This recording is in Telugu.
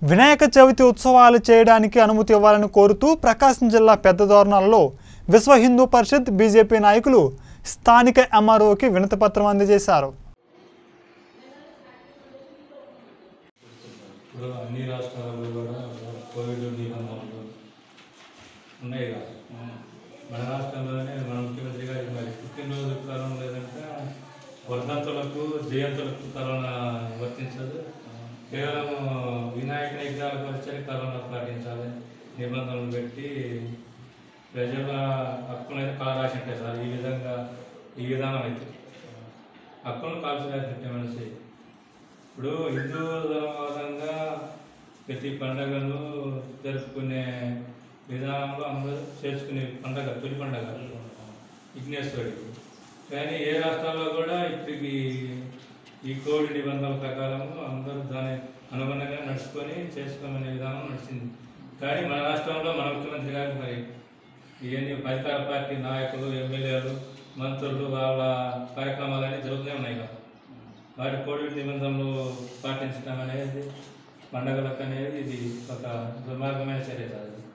వినాయక చవితి ఉత్సవాలు చేయడానికి అనుమతి ఇవ్వాలని కోరుతూ ప్రకాశం జిల్లా పెద్ద దోరణాలలో విశ్వ హిందూ పరిషత్ బీజేపీ నాయకులు స్థానిక ఎంఆర్ఓకి వినతిపత్రం అందజేశారు ఇప్పుడు అన్ని రాష్ట్రాలలో కూడా కోవిడ్ నిబంధనలు ఉన్నాయి కదా మన రాష్ట్రంలోనే మన ముఖ్యమంత్రి గారికి మరి పుట్టినరోజు కరోనా లేదంటే వర్ధంతులకు జయంతులకు కరోనా వర్తించదు కేవలం వినాయక విగ్రహాల పరిచయం కరోనా పాటించాలి నిబంధనలు పెట్టి ప్రజల హక్కులైతే కారాసి ఉంటాయి సార్ ఈ విధంగా ఈ విధానం అయితే హక్కులను కాల్చడానికి మనిషి ఇప్పుడు హిందూ ధర్మవాదంగా ప్రతి పండగను జరుపుకునే విధానంలో అందరూ చేసుకునే పండగ తొలి పండగ విఘ్నేశ్వరుడికి కానీ ఏ రాష్ట్రాల్లో కూడా ఇప్పటికి ఈ కోవిడ్ నిబంధనల ప్రకారం అందరూ దాని అనుగుణంగా నడుచుకొని చేసుకోమనే విధానం నడిచింది కానీ మన రాష్ట్రంలో మన ముఖ్యమంత్రి గారు మరి ఇవన్నీ అధికార పార్టీ నాయకులు ఎమ్మెల్యేలు మంత్రులు వాళ్ళ కార్యక్రమాలన్నీ జరుగుతూనే ఉన్నాయి కదా వాటి కోవిడ్ నిబంధనలు పాటించడం అనేది పండగలకు అనేది ఇది ఒక దుర్మార్గమైన చర్య కాదు